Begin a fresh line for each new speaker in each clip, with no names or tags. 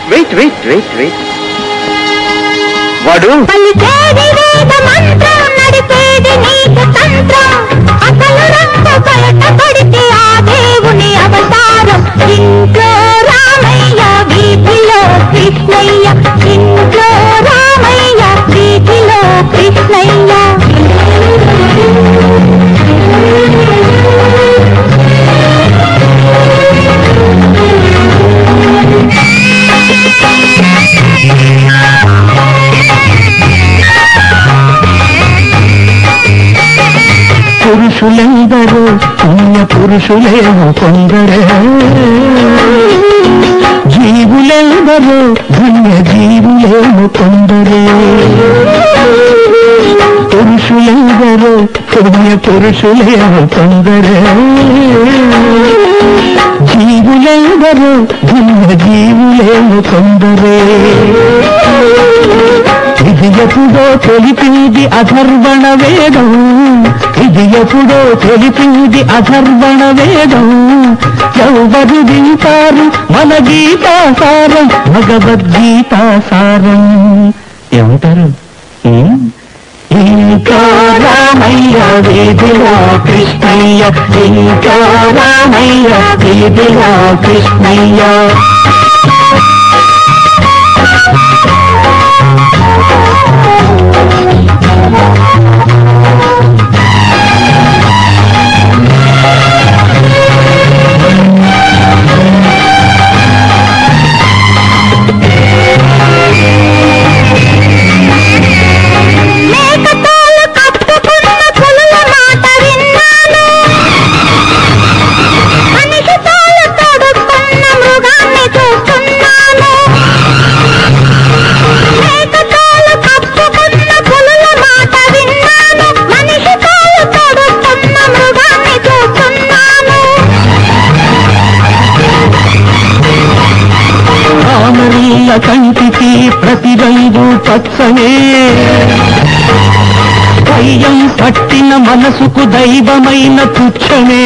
Wait wait wait wait వాడు
పలికేది వేద మంత్రం నడిపేది నీకు తంత్రం అసలు రంగు బయట పడితే ఆ దేవుని అవతారం ఇంట్లో రామయ్య వీధిలో కృష్ణయ్య ఇంట్లో రామయ్య వీధిలో కృష్ణయ్య
పురుషులెందరూ పుణ్య పురుషులేమో కొందరే జీవులెందరూ పుణ్య జీవులేమో కొందరే పురుషులెందరూ పుణ్య పురుషులేమో కొందరే జీవులెందరూ పుణ్య జీవులేమో కొందరే ఇది ఎప్పుడో తెలిపింది అధర్వణ వేదం ఇది ఎప్పుడో తెలిపింది అధర్వణ వేదం ఎవరు వింటారు మన గీతాసారం భగవద్గీతాసారం ఏమంటారు ఉం? ఇంకా రామయ్య వీధిలో కృష్ణయ్య ఇంకా రామయ్య వీధిలో కృష్ణయ్య
మేకతోలు కట్టుకున్న పులుల మాట విన్నాను మనిషి తోలు తొడుక్కున్న మృగాన్ని చూస్తున్నాను మేకతోలు కట్టుకున్న పులుల మాట విన్నాను మనిషి తోలు తొడుక్కున్న మృగాన్ని చూస్తున్నాను
రామలీల కంటికి ప్రతి రంగు పచ్చనే దయ్యం పట్టిన మనసుకు దైవమైన పుచ్చనే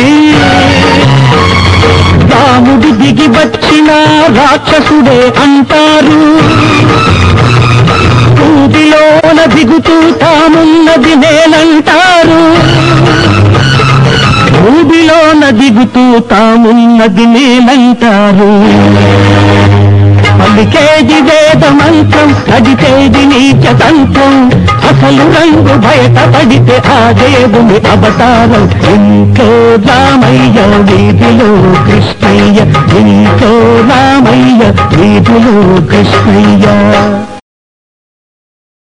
రాముడు దిగి వచ్చిన రాక్షసుడే అంటారు ఊదిలోన దిగుతూ తామున్నది నేనంటారు ఊబిలోన దిగుతూ తామున్నది నేనంటారు పలికేది వేద మంత్రం నడిచేది నీచ తంత్రం అసలు రంగు బయట పడితే ఆ దేవుని అవతారం ఇంట్లో రామయ్య వీధిలో కృష్ణయ్య ఇంట్లో రామయ్య వీధిలో కృష్ణయ్య